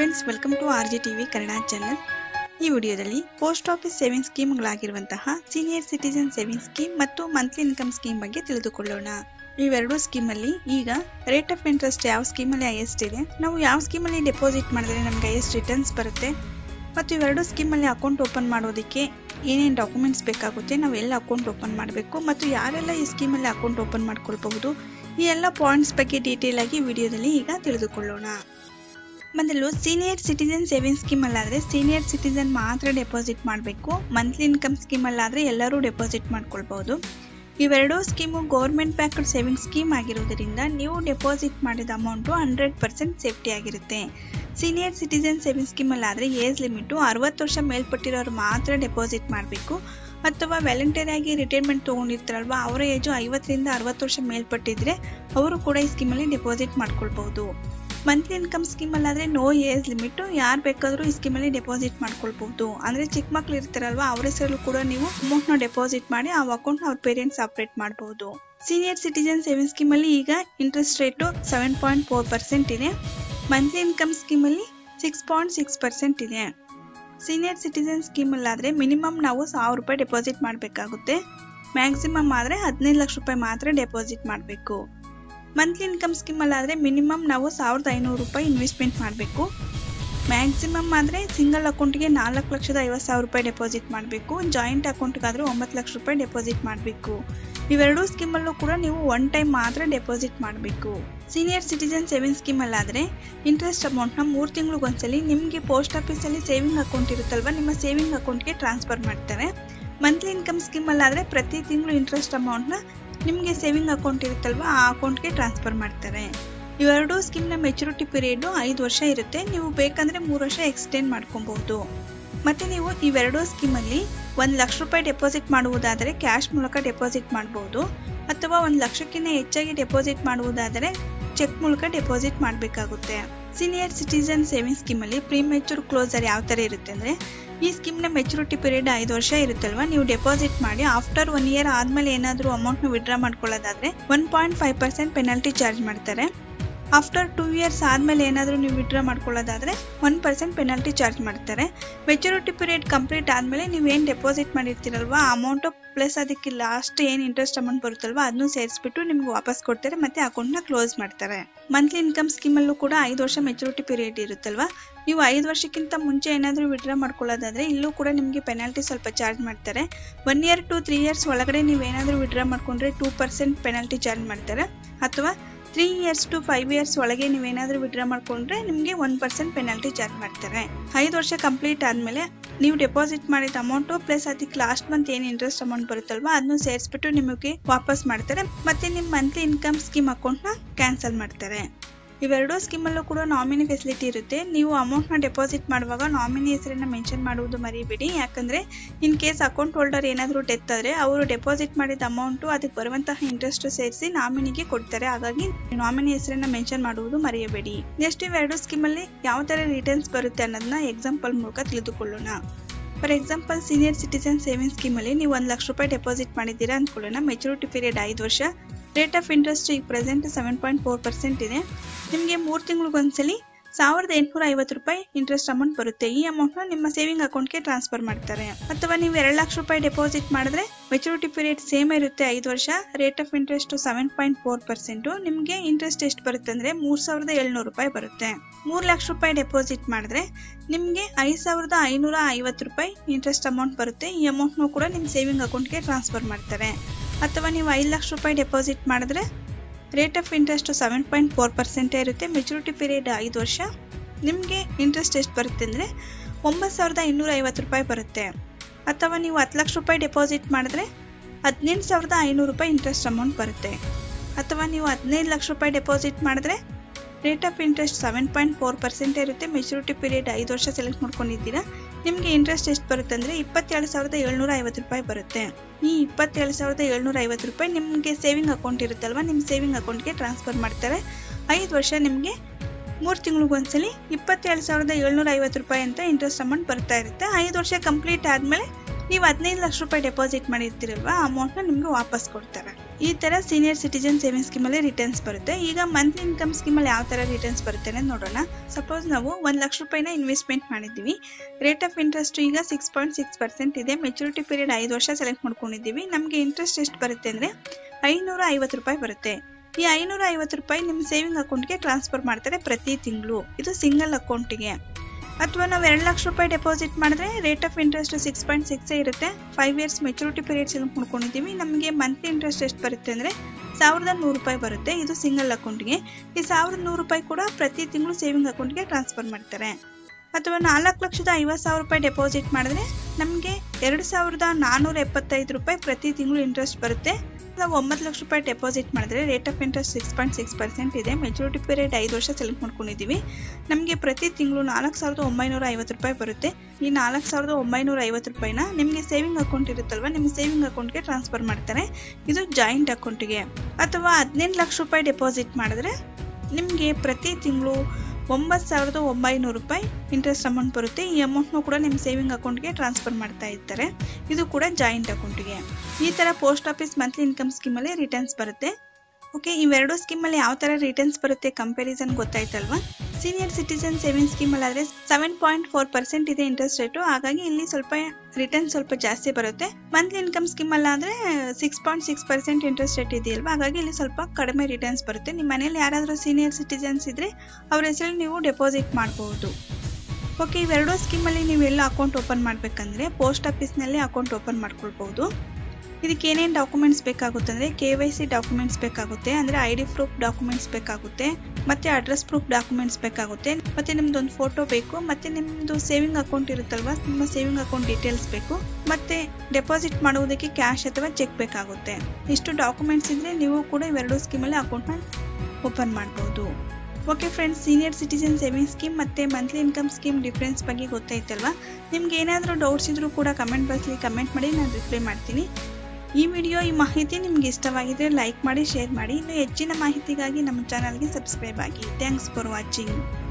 friends welcome to R G TV Kannada channel ಈ ವಿಡಿಯೋದಲ್ಲಿ post office saving ಸ್ಕೀಮ್ಗಳಾಗಿರುವಂತಹ senior citizen saving scheme ಮತ್ತು monthly income scheme ಬಗ್ಗೆ ತಿಳಿದುಕೊಳ್ಳೋಣ ಇವೆರಡು ಸ್ಕೀಮಲ್ಲಿ ಈಗ ರೇಟ್ ಆಫ್ ಇಂಟ್ರೆಸ್ಟ್ ಯಾವ ಸ್ಕೀಮಲ್ಲಿ ಹೈಯೆಸ್ಟ್ ಇದೆ ನಾವು ಯಾವ ಸ್ಕೀಮಲ್ಲಿ ಡೆಪಾಸಿಟ್ ಮಾಡಿದ್ರೆ ನಮ್ಗೆ ಹೈಯೆಸ್ಟ್ ರಿಟರ್ನ್ಸ್ ಬರುತ್ತೆ ಮತ್ತು ಇವೆರಡು ಸ್ಕೀಮಲ್ಲಿ ಅಕೌಂಟ್ ಓಪನ್ ಮಾಡೋದಕ್ಕೆ ಏನೇನು ಡಾಕ್ಯುಮೆಂಟ್ಸ್ ಬೇಕಾಗುತ್ತೆ ನಾವು ಎಲ್ಲ ಅಕೌಂಟ್ ಓಪನ್ ಮಾಡಬೇಕು ಮತ್ತು ಯಾರೆಲ್ಲ ಈ ಸ್ಕೀಮಲ್ಲಿ ಅಕೌಂಟ್ ಓಪನ್ ಮಾಡ್ಕೊಳ್ಬಹುದು ಈ ಎಲ್ಲ ಪಾಯಿಂಟ್ಸ್ ಬಗ್ಗೆ ಡೀಟೇಲ್ ಆಗಿ ವಿಡಿಯೋದಲ್ಲಿ ಈಗ ತಿಳಿದುಕೊಳ್ಳೋಣ ಮೊದಲು ಸೀನಿಯರ್ ಸಿಟಿಜನ್ ಸೇವಿಂಗ್ ಸ್ಕೀಮ್ ಅಲ್ಲಾದ್ರೆ ಸೀನಿಯರ್ ಸಿಟಿಜನ್ ಮಾತ್ರ ಡೆಪಾಸಿಟ್ ಮಾಡಬೇಕು ಮಂತ್ಲಿ ಇನ್ಕಮ್ ಸ್ಕೀಮ್ ಅಲ್ಲಾದ್ರೆ ಎಲ್ಲರೂ ಡೆಪಾಸಿಟ್ ಮಾಡ್ಕೊಳ್ಬಹುದು ಇವೆರಡೂ scheme government backed saving scheme ಆಗಿರುವುದರಿಂದ ನೀವು ಡೆಪಾಸಿಟ್ ಮಾಡಿದ ಅಮೌಂಟು ಹಂಡ್ರೆಡ್ ಪರ್ಸೆಂಟ್ ಸೇಫ್ಟಿ ಆಗಿರುತ್ತೆ ಸೀನಿಯರ್ ಸಿಟಿಜನ್ ಸೇವಿಂಗ್ ಸ್ಕೀಮ್ ಅಲ್ಲಾದ್ರೆ ಏಜ್ ಲಿಮಿಟು ಅರವತ್ತು ವರ್ಷ ಮೇಲ್ಪಟ್ಟಿರೋರು ಮಾತ್ರ ಡೆಪಾಸಿಟ್ ಮಾಡಬೇಕು ಅಥವಾ ವ್ಯಾಲೆಂಟರಿ ಆಗಿ ರಿಟೈರ್ಮೆಂಟ್ ತೊಗೊಂಡಿರ್ತಾರಲ್ವ ಅವರ ಏಜು ಐವತ್ತರಿಂದ ಅರವತ್ತು ವರ್ಷ ಮೇಲ್ಪಟ್ಟಿದ್ರೆ ಅವರು ಕೂಡ ಈ ಸ್ಕೀಮಲ್ಲಿ ಡೆಪಾಸಿಟ್ ಮಾಡ್ಕೊಳ್ಬಹುದು ಮಂತ್ಲಿ ಇನ್ಕಮ್ ಸ್ಕೀಮ್ ಅಲ್ಲಾದ್ರೆ ನೋ ಏಜ್ ಲಿಮಿಟ್ ಯಾರು ಬೇಕಾದರೂ ಈ ಸ್ಕೀಮಲ್ಲಿ ಡೆಪಾಸಿಟ್ ಮಾಡ್ಕೊಳ್ಬಹುದು ಅಂದ್ರೆ ಚಿಕ್ಕ ಮಕ್ಳು ಇರ್ತಾರಲ್ವಾ ಅವ್ರ ಹೆಸರಲ್ಲೂ ಕೂಡ ನೀವು ಅಮೌಂಟ್ ನ ಡೆಪಾಸಿಟ್ ಮಾಡಿ ಆ ಅಕೌಂಟ್ ಅವ್ರ ಪೇರೆಂಟ್ಸ್ ಆಪರೇಟ್ ಮಾಡಬಹುದು ಸೀನಿಯರ್ ಸಿಟಿಜನ್ ಸೇವಿಂಗ್ ಸ್ಕೀಮ್ ಅಲ್ಲಿ ಈಗ interest rate seven point four percent ಇದೆ ಮಂತ್ಲಿ ಇನ್ಕಮ್ ಸ್ಕೀಮ್ ಅಲ್ಲಿ ಸಿಕ್ಸ್ ಪಾಯಿಂಟ್ ಸಿಕ್ಸ್ ಪರ್ಸೆಂಟ್ ಇದೆ ಸೀನಿಯರ್ ಸಿಟಿಜನ್ ಸ್ಕೀಮ್ ಅಲ್ಲಾದ್ರೆ ಮಿನಿಮಮ್ ನಾವು ಸಾವಿರ ರೂಪಾಯಿ ಡೆಪಾಸಿಟ್ ಮಾಡಬೇಕಾಗುತ್ತೆ ಮ್ಯಾಕ್ಸಿಮಮ್ ಆದ್ರೆ ಹದಿನೈದು ಲಕ್ಷ ರೂಪಾಯಿ ಮಾತ್ರ ಡೆಪಾಸಿಟ್ ಮಾಡಬೇಕು ಮಂತ್ಲಿ ಇನ್ಕಮ್ ಸ್ಕೀಮ್ ಅಲ್ಲಾದ್ರೆ ಮಿನಿಮಮ್ ನಾವು ಸಾವಿರದ ಐನೂರು ರೂಪಾಯಿ ಇನ್ವೆಸ್ಟ್ಮೆಂಟ್ ಮಾಡಬೇಕು ಮ್ಯಾಕ್ಸಿಮಮ್ ಆದರೆ ಸಿಂಗಲ್ ಅಕೌಂಟ್ಗೆ ನಾಲ್ಕು ಲಕ್ಷದ ಐವತ್ತು ಸಾವಿರ ರೂಪಾಯಿ ಡೆಪಾಸಿಟ್ ಮಾಡಬೇಕು ಜಾಯಿಂಟ್ ಅಕೌಂಟ್ಗಾದ್ರೆ ಒಂಬತ್ತು ಲಕ್ಷ ರೂಪಾಯಿ ಡೆಪಾಸಿಟ್ ಮಾಡಬೇಕು ಇವೆರಡೂ ಸ್ಕೀಮಲ್ಲೂ ಕೂಡ ನೀವು ಒನ್ ಟೈಮ್ ಮಾತ್ರ ಡೆಪಾಸಿಟ್ ಮಾಡಬೇಕು ಸೀನಿಯರ್ ಸಿಟಿಜನ್ ಸೇವಿಂಗ್ ಸ್ಕೀಮ್ ಅಲ್ಲಾದ್ರೆ ಇಂಟ್ರೆಸ್ಟ್ ಅಮೌಂಟ್ನ ಮೂರು ತಿಂಗಳಿಗೊಂದ್ಸಲಿ ನಿಮಗೆ ಪೋಸ್ಟ್ ಆಫೀಸಲ್ಲಿ ಸೇವಿಂಗ್ ಅಕೌಂಟ್ ಇರುತ್ತಲ್ವ ನಿಮ್ಮ ಸೇವಿಂಗ್ ಅಕೌಂಟ್ಗೆ ಟ್ರಾನ್ಸ್ಫರ್ ಮಾಡ್ತಾರೆ ಮಂತ್ಲಿ ಇನ್ಕಮ್ ಸ್ಕೀಮ್ ಅಲ್ಲಾದ್ರೆ ಪ್ರತಿ ತಿಂಗಳು ಇಂಟ್ರೆಸ್ಟ್ ಅಮೌಂಟ್ನ ನಿಮಗೆ ಸೇವಿಂಗ್ ಅಕೌಂಟ್ ಇರುತ್ತಲ್ವ ಆ ಅಕೌಂಟ್ಗೆ ಟ್ರಾನ್ಸ್ಫರ್ ಮಾಡ್ತಾರೆ ಇವೆರಡೂ ಸ್ಕೀಮ್ನ ಮೆಚುರಿಟಿ ಪೀರಿಯಡ್ ಐದು ವರ್ಷ ಇರುತ್ತೆ ನೀವು ಬೇಕಂದ್ರೆ ಮೂರು ವರ್ಷ ಎಕ್ಸ್ಟೆಂಡ್ ಮಾಡ್ಕೊಬಹುದು ಮತ್ತೆ ನೀವು ಇವೆರಡೂ ಸ್ಕೀಮಲ್ಲಿ ಒಂದು ಲಕ್ಷ ರೂಪಾಯಿ ಡೆಪಾಸಿಟ್ ಮಾಡುವುದಾದರೆ ಕ್ಯಾಶ್ ಮೂಲಕ ಡೆಪಾಸಿಟ್ ಮಾಡಬಹುದು ಅಥವಾ ಒಂದು ಲಕ್ಷಕ್ಕಿಂತ ಹೆಚ್ಚಾಗಿ ಡೆಪಾಸಿಟ್ ಮಾಡುವುದಾದರೆ ಚೆಕ್ ಮೂಲಕ ಡೆಪಾಸಿಟ್ ಮಾಡಬೇಕಾಗುತ್ತೆ ಸೀನಿಯರ್ ಸಿಟಿಜನ್ ಸೇವಿಂಗ್ ಸ್ಕೀಮಲ್ಲಿ ಪ್ರೀ ಮೆಚೂರ್ ಕ್ಲೋಸರ್ ಯಾವ ಥರ ಇರುತ್ತೆ ಅಂದರೆ ಈ ಸ್ಕೀಮ್ನ ಮೆಚುರಿಟಿ ಪೀರಿಯಡ್ ಐದು ವರ್ಷ ಇರುತ್ತಲ್ವಾ ನೀವು ಡೆಪಾಸಿಟ್ ಮಾಡಿ ಆಫ್ಟರ್ ಒನ್ ಇಯರ್ ಆದಮೇಲೆ ಏನಾದರೂ ಅಮೌಂಟ್ನ ವಿಡ್ರಾ ಮಾಡ್ಕೊಳ್ಳೋದಾದ್ರೆ one point five percent penalty charge ಮಾಡ್ತಾರೆ ಆಫ್ಟರ್ ಟೂ ಇಯರ್ಸ್ ಆದಮೇಲೆ ಏನಾದರೂ ನೀವು ವಿಡ್ರಾ ಮಾಡ್ಕೊಳ್ಳೋದಾದರೆ ಒನ್ ಪರ್ಸೆಂಟ್ ಪೆನಾಲ್ಟಿ ಚಾರ್ಜ್ ಮಾಡ್ತಾರೆ ಮೆಚುರಿಟಿ ಪೀರಿಯಡ್ ಕಂಪ್ಲೀಟ್ ಆದಮೇಲೆ ನೀವು ಏನು ಡೆಪಾಸಿಟ್ ಮಾಡಿರ್ತೀರಲ್ವ ಆ ಅಮೌಂಟು ಪ್ಲಸ್ ಅದಕ್ಕೆ ಲಾಸ್ಟ್ ಏನು ಇಂಟ್ರೆಸ್ಟ್ ಅಮೌಂಟ್ ಬರುತ್ತಲ್ವ ಅದನ್ನು ಸೇರಿಸ್ಬಿಟ್ಟು ನಿಮ್ಗೆ ವಾಪಸ್ ಕೊಡ್ತಾರೆ ಮತ್ತೆ ಅಕೌಂಟ್ನ ಕ್ಲೋಸ್ ಮಾಡ್ತಾರೆ ಮಂತ್ಲಿ ಇನ್ಕಮ್ ಸ್ಕೀಮಲ್ಲೂ ಕೂಡ ಐದು ವರ್ಷ ಮೆಚುರಿಟಿ ಪೀರಿಯಡ್ ಇರುತ್ತಲ್ವ ನೀವು ಐದು ವರ್ಷಕ್ಕಿಂತ ಮುಂಚೆ ಏನಾದರೂ ವಿಡ್ರಾ ಮಾಡ್ಕೊಳ್ಳೋದಾದ್ರೆ ಇಲ್ಲೂ ಕೂಡ ನಿಮಗೆ ಪೆನಾಲ್ಟಿ ಸ್ವಲ್ಪ ಚಾರ್ಜ್ ಮಾಡ್ತಾರೆ one year to three years ಒಳಗಡೆ ನೀವು ಏನಾದರೂ ವಿಡ್ರಾ ಮಾಡ್ಕೊಂಡ್ರೆ ಟೂ ಪರ್ಸೆಂಟ್ ಪೆನಾಲ್ಟಿ ಚಾರ್ಜ್ ಮಾಡ್ತಾರೆ ಅಥವಾ three years to five years ಒಳಗೆ ನೀವೇನಾದರೂ ವಿಡ್ರಾ ಮಾಡ್ಕೊಂಡ್ರೆ ನಿಮಗೆ ಒನ್ ಪರ್ಸೆಂಟ್ ಪೆನಾಲ್ಟಿ ಚಾರ್ಜ್ ಮಾಡ್ತಾರೆ ಐದು ವರ್ಷ ಕಂಪ್ಲೀಟ್ ಆದಮೇಲೆ ನೀವು ಡೆಪಾಸಿಟ್ ಮಾಡಿದ ಅಮೌಂಟು ಪ್ಲಸ್ ಅದಕ್ಕೆ ಲಾಸ್ಟ್ ಮಂತ್ ಏನು ಇಂಟ್ರೆಸ್ಟ್ ಅಮೌಂಟ್ ಬರುತ್ತಲ್ವಾ ಅದನ್ನು ಸೇರಿಸ್ಬಿಟ್ಟು ನಿಮಗೆ ವಾಪಸ್ ಮಾಡ್ತಾರೆ ಮತ್ತೆ ನಿಮ್ಮ ಮಂತ್ಲಿ ಇನ್ಕಮ್ ಸ್ಕೀಮ್ ಅಕೌಂಟ್ನ ಕ್ಯಾನ್ಸಲ್ ಮಾಡ್ತಾರೆ ಇವೆರಡೂ ಸ್ಕೀಮಲ್ಲೂ ಕೂಡ ನಾಮಿನಿ ಫೆಸಿಲಿಟಿ ಇರುತ್ತೆ ನೀವು ಅಮೌಂಟ್ನ ಡೆಪಾಸಿಟ್ ಮಾಡುವಾಗ ನಾಮಿನಿ ಹೆಸರನ್ನ ಮೆನ್ಷನ್ ಮಾಡುವುದು ಮರಿಬೇಡಿ ಯಾಕಂದರೆ ಇನ್ ಕೇಸ್ ಅಕೌಂಟ್ ಹೋಲ್ಡರ್ ಏನಾದರೂ ಡೆತ್ ಆದರೆ ಅವರು ಡೆಪಾಸಿಟ್ ಮಾಡಿದ ಅಮೌಂಟು ಅದಕ್ಕೆ ಬರುವಂತಹ ಇಂಟ್ರೆಸ್ಟ್ ಸೇರಿಸಿ ನಾಮಿನಿಗೆ ಕೊಡ್ತಾರೆ ಹಾಗಾಗಿ ನಾಮಿನಿ ಹೆಸರನ್ನ ಮೆನ್ಷನ್ ಮಾಡುವುದು ಮರೆಯಬೇಡಿ ನೆಕ್ಸ್ಟ್ ಇವೆರಡು ಸ್ಕೀಮಲ್ಲಿ ಯಾವ ಥರ ರಿಟರ್ನ್ಸ್ ಬರುತ್ತೆ ಅನ್ನೋದನ್ನ ಎಕ್ಸಾಂಪಲ್ ಮೂಲಕ ತಿಳಿದುಕೊಳ್ಳೋಣ for example senior citizen saving ಸ್ಕೀಮಲ್ಲಿ ನೀವು ಒಂದು ಲಕ್ಷ ರೂಪಾಯಿ ಡೆಪಾಸಿಟ್ ಮಾಡಿದ್ದೀರಾ ಅಂದ್ಕೊಳ್ಳೋಣ ಮೆಚುರಿಟಿ ಪೀರಿಯಡ್ ಐದು ವರ್ಷ ರೇಟ್ ಆಫ್ ಇಂಟ್ರೆಸ್ಟ್ ಈಗ present seven point four percent ಇದೆ ನಿಮಗೆ ಮೂರು ತಿಂಗಳಿಗೊಂದ್ಸಲಿ ಸಾವಿರದ ಎಂಟುನೂರ ಐವತ್ತು ರೂಪಾಯಿ ಇಂಟ್ರೆಸ್ಟ್ ಅಮೌಂಟ್ ಬರುತ್ತೆ ಈ ಅಮೌಂಟ್ನ ನಿಮ್ಮ ಸೇವಿಂಗ್ ಅಕೌಂಟ್ಗೆ ಟ್ರಾನ್ಸ್ಫರ್ ಮಾಡ್ತಾರೆ ಅಥವಾ ನೀವು ಎರಡು ಲಕ್ಷ ರೂಪಾಯಿ ಡೆಪಾಸಿಟ್ ಮಾಡಿದ್ರೆ ಮೆಚುರಿಟಿ ಪೀರಿಯಡ್ ಸೇಮ್ ಇರುತ್ತೆ ಐದು ವರ್ಷ rate of interest seven point four percent ನಿಮಗೆ ಇಂಟ್ರೆಸ್ಟ್ ಎಷ್ಟು ಬರುತ್ತೆ ಅಂದರೆ ಮೂರು ಸಾವಿರದ ಏಳ್ನೂರು ರೂಪಾಯಿ ಬರುತ್ತೆ ಮೂರು ಲಕ್ಷ ರೂಪಾಯಿ ಡೆಪಾಸಿಟ್ ಮಾಡಿದ್ರೆ ನಿಮಗೆ ಐದು ಸಾವಿರದ ಐನೂರ ಐವತ್ತು ರೂಪಾಯಿ ಇಂಟ್ರೆಸ್ಟ್ ಅಮೌಂಟ್ ಬರುತ್ತೆ ಈ ಅಮೌಂಟ್ನು ಕೂಡ ನಿಮ್ಮ ಸೇವಿಂಗ್ ಅಕೌಂಟ್ಗೆ ಟ್ರಾನ್ಸ್ಫರ್ ಮಾಡ್ತಾರೆ ಅಥವಾ ನೀವು ಐದು ಲಕ್ಷ ರೂಪಾಯಿ ಡೆಪಾಸಿಟ್ ಮಾಡಿದ್ರೆ rate of interest seven point four ಪರ್ಸೆಂಟೇ ಇರುತ್ತೆ ಮೆಚುರಿಟಿ ಪೀರಿಯಡ್ ಐದು ವರ್ಷ ನಿಮಗೆ ಇಂಟ್ರೆಸ್ಟ್ ಎಷ್ಟು ಬರುತ್ತೆ ಅಂದರೆ ಒಂಬತ್ತು ಸಾವಿರದ ಇನ್ನೂರ ಐವತ್ತು ರೂಪಾಯಿ ಬರುತ್ತೆ ಅಥವಾ ನೀವು ಹತ್ತು ಲಕ್ಷ ರೂಪಾಯಿ ಡೆಪಾಸಿಟ್ ಮಾಡಿದ್ರೆ ಹದಿನೆಂಟು ಸಾವಿರದ ಐನೂರು ರೂಪಾಯಿ ಇಂಟ್ರೆಸ್ಟ್ ಅಮೌಂಟ್ ಬರುತ್ತೆ ಅಥವಾ ನೀವು ಹದಿನೈದು ಲಕ್ಷ ರೂಪಾಯಿ ಡೆಪಾಸಿಟ್ ಮಾಡಿದ್ರೆ rate of interest seven point four percent ಇರುತ್ತೆ ಮೆಚುರಿಟಿ ಪೀರಿಯಡ್ ಐದು ವರ್ಷ ಸೆಲೆಕ್ಟ್ ಮಾಡ್ಕೊಂಡಿದ್ದೀರಾ ನಿಮಗೆ ಇಂಟ್ರೆಸ್ಟ್ ಎಷ್ಟು ಬರುತ್ತೆ ಅಂದರೆ ಇಪ್ಪತ್ತೇಳು ಸಾವಿರದ ಏಳ್ನೂರ ಐವತ್ತು ರೂಪಾಯಿ ಬರುತ್ತೆ ಈ ಇಪ್ಪತ್ತೇಳು ಸಾವಿರದ ಏಳ್ನೂರ ಐವತ್ತು ರೂಪಾಯಿ ನಿಮಗೆ ಸೇವಿಂಗ್ ಅಕೌಂಟ್ ಇರುತ್ತಲ್ವ ನಿಮ್ಮ ಸೇವಿಂಗ್ ಅಕೌಂಟ್ಗೆ ಟ್ರಾನ್ಸ್ಫರ್ ಮಾಡ್ತಾರೆ ಐದು ವರ್ಷ ನಿಮಗೆ ಮೂರು ತಿಂಗಳಿಗೊಂದ್ಸಲಿ ಇಪ್ಪತ್ತೇಳು ಸಾವಿರದ ಏಳ್ನೂರ ಐವತ್ತು ರೂಪಾಯಿ ಅಂತ ಇಂಟ್ರೆಸ್ಟ್ ಅಮೌಂಟ್ ಬರ್ತಾ ಇರುತ್ತೆ ಐದು ವರ್ಷ ಕಂಪ್ಲೀಟ್ ಆದಮೇಲೆ ನೀವು ಹದಿನೈದು ಲಕ್ಷ ರೂಪಾಯಿ ಡೆಪಾಸಿಟ್ ಮಾಡಿರ್ತೀರಲ್ವ ಆ ಅಮೌಂಟ್ನ ನಿಮಗೆ ವಾಪಸ್ ಕೊಡ್ತಾರೆ ಈ ತರ ಸೀನಿಯರ್ ಸಿಟಿಜನ್ ಸೇವಿಂಗ್ ಸ್ಕೀಮ್ ಅಲ್ಲಿ ರಿಟರ್ನ್ಸ್ ಬರುತ್ತೆ ಈಗ ಮಂತ್ಲಿ ಇನ್ಕಮ್ ಸ್ಕೀಮ್ ಅಲ್ಲಿ ಯಾವ ತರ ರಿಟರ್ನ್ಸ್ ಬರುತ್ತೆ ಅಂತ ನೋಡೋಣ ಸಪೋಸ್ ನಾವು ಒಂದ್ ಲಕ್ಷ ರೂಪಾಯಿನ ಇನ್ವೆಸ್ಟ್ಮೆಂಟ್ ಮಾಡಿದ್ದೀವಿ ರೇಟ್ ಆಫ್ ಇಂಟ್ರೆಸ್ಟ್ ಈಗ ಸಿಕ್ಸ್ ಪಾಯಿಂಟ್ ಸಿಕ್ಸ್ ಪರ್ಸೆಂಟ್ ಇದೆ ಮೆಚುರಿಟಿ ಪೀರಿಯಡ್ ಐದು ವರ್ಷ ಸೆಲೆಕ್ಟ್ ಮಾಡ್ಕೊಂಡಿದ್ದೀವಿ ನಮಗೆ ಇಂಟ್ರೆಸ್ಟ್ ಎಷ್ಟು ಬರುತ್ತೆ ಅಂದ್ರೆ ಐನೂರ ಐವತ್ತು ರೂಪಾಯಿ ಬರುತ್ತೆ ಈ ಐನೂರ ಐವತ್ತು ರೂಪಾಯಿ ನಿಮ್ಮ ಸೇವಿಂಗ್ ಅಕೌಂಟ್ಗೆ ಟ್ರಾನ್ಸ್ಫರ್ ಮಾಡ್ತಾರೆ ಪ್ರತಿ ತಿಂಗಳು ಇದು ಸಿಂಗಲ್ ಅಕೌಂಟಿಗೆ ಅಥವಾ ನಾವು ಎರಡು ಲಕ್ಷ ರೂಪಾಯಿ ಡೆಪಾಸಿಟ್ ಮಾಡಿದ್ರೆ rate of interest six point six ಇರುತ್ತೆ five years maturity period select ಮಾಡ್ಕೊಂಡಿದ್ದೀವಿ ನಮಗೆ ಮಂತ್ಲಿ ಇಂಟ್ರೆಸ್ಟ್ ಎಷ್ಟು ಬರುತ್ತೆ ಅಂದರೆ ಸಾವಿರದ ನೂರು ರೂಪಾಯಿ ಬರುತ್ತೆ ಇದು ಸಿಂಗಲ್ ಅಕೌಂಟ್ಗೆ ಈ ಸಾವಿರದ ನೂರು ರೂಪಾಯಿ ಕೂಡ ಪ್ರತಿ ತಿಂಗಳು ಸೇವಿಂಗ್ ಅಕೌಂಟ್ಗೆ ಟ್ರಾನ್ಸ್ಫರ್ ಮಾಡ್ತಾರೆ ಅಥವಾ ನಾಲ್ಕು ಲಕ್ಷದ ಐವತ್ತು ಸಾವಿರ ರೂಪಾಯಿ ಡೆಪಾಸಿಟ್ ಮಾಡಿದ್ರೆ ನಮಗೆ ಎರಡು ಸಾವಿರದ ನಾನ್ನೂರ ಎಪ್ಪತ್ತೈದು ರೂಪಾಯಿ ಪ್ರತಿ ತಿಂಗಳು ಇಂಟ್ರೆಸ್ಟ್ ಬರುತ್ತೆ ನಾವು ಒಂಬತ್ತು ಲಕ್ಷ ರೂಪಾಯಿ ಡೆಪಾಸಿಟ್ ಮಾಡಿದ್ರೆ rate of interest six point six percent ಇದೆ ಮೆಚುರಿಟಿ ಪೀರಿಯಡ್ ಐದು ವರ್ಷ ಸೆಲೆಕ್ಟ್ ಮಾಡ್ಕೊಂಡಿದ್ದೀವಿ ನಮಗೆ ಪ್ರತಿ ತಿಂಗಳು ನಾಲ್ಕು ಸಾವಿರದ ಒಂಬೈನೂರ ಐವತ್ತು ರೂಪಾಯಿ ಬರುತ್ತೆ ಈ ನಾಲ್ಕು ಸಾವಿರದ ಒಂಬೈನೂರ ಐವತ್ತು ರೂಪಾಯಿನ ನಿಮಗೆ ಸೇವಿಂಗ್ ಅಕೌಂಟ್ ಇರುತ್ತಲ್ವ ನಿಮ್ಮ ಸೇವಿಂಗ್ ಅಕೌಂಟ್ಗೆ ಟ್ರಾನ್ಸ್ಫರ್ ಮಾಡ್ತಾರೆ ಇದು ಜಾಯಿಂಟ್ ಅಕೌಂಟಿಗೆ ಅಥವಾ ಹದಿನೆಂಟು ಲಕ್ಷ ರೂಪಾಯಿ ಡೆಪಾಸಿಟ್ ಮಾಡಿದ್ರೆ ನಿಮಗೆ ಪ್ರತಿ ತಿಂಗಳು ಒಂಬತ್ತು ಸಾವಿರದ ಒಂಬೈನೂರು ರೂಪಾಯಿ ಇಂಟ್ರೆಸ್ಟ್ ಅಮೌಂಟ್ ಬರುತ್ತೆ ಈ ಅಮೌಂಟ್ನು ಕೂಡ ನಿಮ್ಮ ಸೇವಿಂಗ್ ಅಕೌಂಟ್ಗೆ ಟ್ರಾನ್ಸ್ಫರ್ ಮಾಡ್ತಾ ಇರ್ತಾರೆ ಇದು ಕೂಡ ಜಾಯಿಂಟ್ ಅಕೌಂಟಿಗೆ ಈ ಥರ ಪೋಸ್ಟ್ ಆಫೀಸ್ ಮಂತ್ಲಿ ಇನ್ಕಮ್ ಸ್ಕೀಮಲ್ಲಿ ರಿಟರ್ನ್ಸ್ ಬರುತ್ತೆ ಓಕೆ ಇವೆರಡು ಸ್ಕೀಮಲ್ಲಿ ಯಾವ ಥರ ರಿಟರ್ನ್ಸ್ ಬರುತ್ತೆ ಕಂಪ್ಯಾರಿಸನ್ ಗೊತ್ತಾಯ್ತಲ್ವಾ ಸೀನಿಯರ್ ಸಿಟಿಜನ್ ಸೇವಿಂಗ್ ಸ್ಕೀಮಲ್ಲಿ ಆದರೆ ಸೆವೆನ್ ಪಾಯಿಂಟ್ ಫೋರ್ ಪರ್ಸೆಂಟ್ ಇದೆ ಇಂಟ್ರೆಸ್ಟ್ ರೇಟು ಹಾಗಾಗಿ ಇಲ್ಲಿ ಸ್ವಲ್ಪ ರಿಟರ್ನ್ ಸ್ವಲ್ಪ ಜಾಸ್ತಿ ಬರುತ್ತೆ ಮಂತ್ಲಿ ಇನ್ಕಮ್ ಸ್ಕೀಮಲ್ಲಿ ಆದರೆ six point six percent interest rate ಇದೆಯಲ್ವಾ ಹಾಗಾಗಿ ಇಲ್ಲಿ ಸ್ವಲ್ಪ ಕಡಿಮೆ ರಿಟರ್ನ್ಸ್ ಬರುತ್ತೆ ನಿಮ್ಮ ಮನೇಲಿ ಯಾರಾದರೂ ಸೀನಿಯರ್ ಸಿಟಿಜನ್ಸ್ ಇದ್ದರೆ ಅವ್ರ ಹೆಸರಲ್ಲಿ ನೀವು ಡೆಪಾಸಿಟ್ ಮಾಡ್ಬೋದು ಓಕೆ ಇವೆರಡೂ ಸ್ಕೀಮಲ್ಲಿ ನೀವೆಲ್ಲ ಅಕೌಂಟ್ ಓಪನ್ ಮಾಡಬೇಕಂದ್ರೆ ಪೋಸ್ಟ್ ಆಫೀಸ್ನಲ್ಲಿ ಅಕೌಂಟ್ ಓಪನ್ ಮಾಡ್ಕೊಳ್ಬೋದು ಇದಕ್ಕೆ ಏನೇನು ಡಾಕ್ಯುಮೆಂಟ್ಸ್ ಬೇಕಾಗುತ್ತೆ ಅಂದರೆ ಕೆ ವೈ ಸಿ ಡಾಕ್ಯುಮೆಂಟ್ಸ್ ಬೇಕಾಗುತ್ತೆ ಅಂದರೆ ಐ ಡಿ ಪ್ರೂಫ್ ಡಾಕ್ಯುಮೆಂಟ್ಸ್ ಬೇಕಾಗುತ್ತೆ ಮತ್ತು ಅಡ್ರೆಸ್ ಪ್ರೂಫ್ ಡಾಕ್ಯುಮೆಂಟ್ಸ್ ಬೇಕಾಗುತ್ತೆ ಮತ್ತು ನಿಮ್ದೊಂದು ಫೋಟೋ ಬೇಕು ಮತ್ತು ನಿಮ್ಮದು ಸೇವಿಂಗ್ ಅಕೌಂಟ್ ಇರುತ್ತಲ್ವ ನಿಮ್ಮ ಸೇವಿಂಗ್ ಅಕೌಂಟ್ ಡೀಟೇಲ್ಸ್ ಬೇಕು ಮತ್ತು ಡೆಪಾಸಿಟ್ ಮಾಡುವುದಕ್ಕೆ ಕ್ಯಾಶ್ ಅಥವಾ ಚೆಕ್ ಬೇಕಾಗುತ್ತೆ ಇಷ್ಟು ಡಾಕ್ಯುಮೆಂಟ್ಸ್ ಇದ್ದರೆ ನೀವು ಕೂಡ ಇವೆರಡು ಸ್ಕೀಮಲ್ಲಿ ಅಕೌಂಟ್ನ ಓಪನ್ ಮಾಡ್ಬೋದು okay friends senior citizen saving scheme ಮತ್ತು ಮಂತ್ಲಿ ಇನ್ಕಮ್ ಸ್ಕೀಮ್ ಡಿಫ್ರೆನ್ಸ್ ಬಗ್ಗೆ ಗೊತ್ತಾಯ್ತಲ್ವಾ ನಿಮ್ಗೆ ಏನಾದರೂ ಡೌಟ್ಸ್ ಇದ್ರೂ ಕೂಡ ಕಮೆಂಟ್ ಬಾಕ್ಸಲ್ಲಿ ಕಮೆಂಟ್ ಮಾಡಿ ನಾನು ರಿಪ್ಲೈ ಮಾಡ್ತೀನಿ ಈ ವಿಡಿಯೋ ಈ ಮಾಹಿತಿ ನಿಮ್ಗೆ ಇಷ್ಟವಾಗಿದ್ರೆ ಲೈಕ್ ಮಾಡಿ ಶೇರ್ ಮಾಡಿ ಇನ್ನು ಹೆಚ್ಚಿನ ಮಾಹಿತಿಗಾಗಿ ನಮ್ಮ ಚಾನಲ್ಗೆ ಸಬ್ಸ್ಕ್ರೈಬ್ ಆಗಿ ಥ್ಯಾಂಕ್ಸ್ ಫಾರ್ ವಾಚಿಂಗ್